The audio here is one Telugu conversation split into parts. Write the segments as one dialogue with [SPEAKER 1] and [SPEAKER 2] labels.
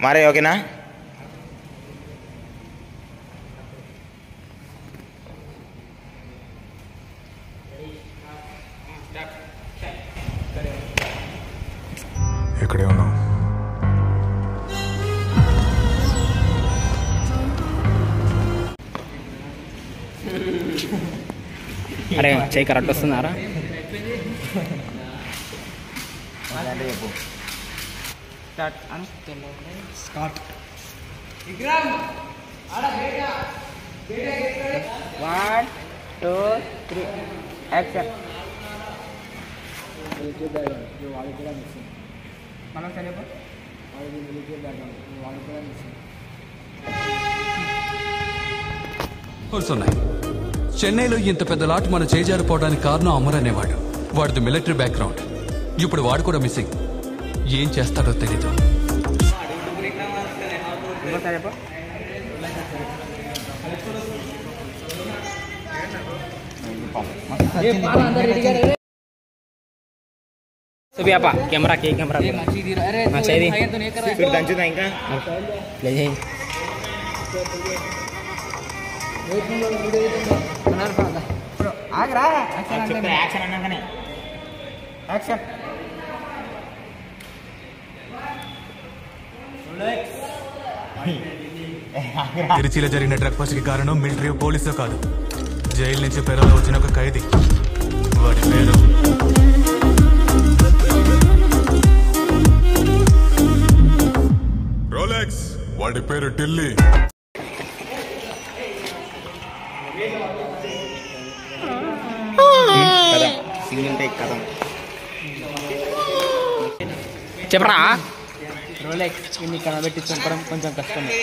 [SPEAKER 1] మారే ఓకేనా
[SPEAKER 2] ఎక్కడే ఉన్నావు
[SPEAKER 3] అరే చేయి కరెక్ట్ వస్తున్నారా వన్ టూ త్రీ యాక్షన్
[SPEAKER 4] ఉన్నాయి చెన్నైలో ఇంత పెద్ద లాట్ మన చేజారిపోవడానికి కారణం అమర్ అనేవాడు వాడిది మిలిటరీ బ్యాక్గ్రౌండ్ ఇప్పుడు వాడు కూడా మిస్సింగ్ ఏం చేస్తాడో తెలీదు
[SPEAKER 3] చూపి అప్ప కెమెరాకి కెమెరా చేది
[SPEAKER 1] ఫిర్ దంచుదా ఇంకా
[SPEAKER 3] ప్లే చేయి
[SPEAKER 1] చెప్తా యాక్షన్ అన్నాకనే యాక్షన్
[SPEAKER 2] తిరుచిలో జరిగిన డ్రగ్ పస్ట్కి కారణం మిలిటరీ పోలీసో కాదు జైలు నుంచి పెరలో వచ్చిన ఒక ఖైదీ వాడి పేరు రోలెక్స్ వాడి పేరు ఢిల్లీ
[SPEAKER 1] కదా సింగిల్ టేక్ కదా
[SPEAKER 3] చెప్పరా రోలెక్స్ ఇన్ని కనబెట్టి చంపడం కొంచెం కష్టమే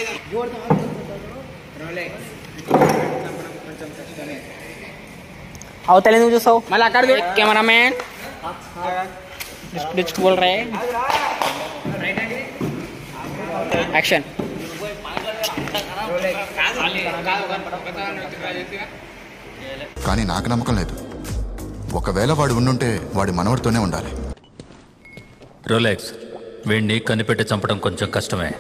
[SPEAKER 3] అవతల ఎందుకు చూసావు మళ్ళీ అక్కడ కెమెరామ్యాన్ డిచ్ బోల్ రే యాక్షన్
[SPEAKER 5] కానీ నాకు నమ్మకం లేదు ఒకవేళ వాడు ఉండుంటే వాడి మనవడితోనే ఉండాలి
[SPEAKER 6] రోలెక్స్ వీడిని కనిపెట్టి చంపడం కొంచెం కష్టమే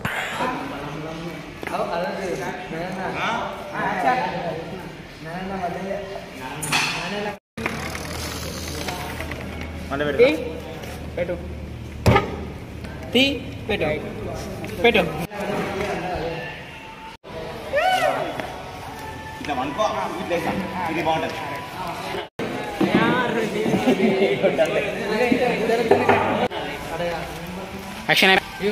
[SPEAKER 1] మళ్ళీ పెడతా
[SPEAKER 3] పెట్టు తీ పెట్టు పెట్టు
[SPEAKER 1] ఇట్లా అనుకో ఇట్లా వేసా. ఇది బాగుంటుంది
[SPEAKER 3] యాక్షన్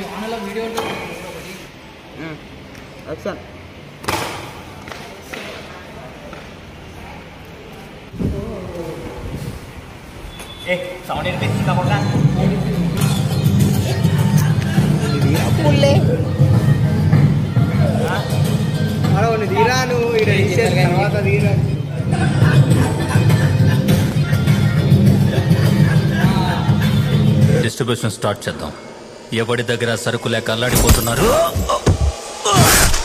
[SPEAKER 1] ఏ సౌండ్ వినిపిస్తుంది తప్పకుండా
[SPEAKER 6] డిస్ట్రిబ్యూషన్ స్టార్ట్ చేద్దాం ఎవడి దగ్గర సరుకు లేక అల్లాడిపోతున్నారు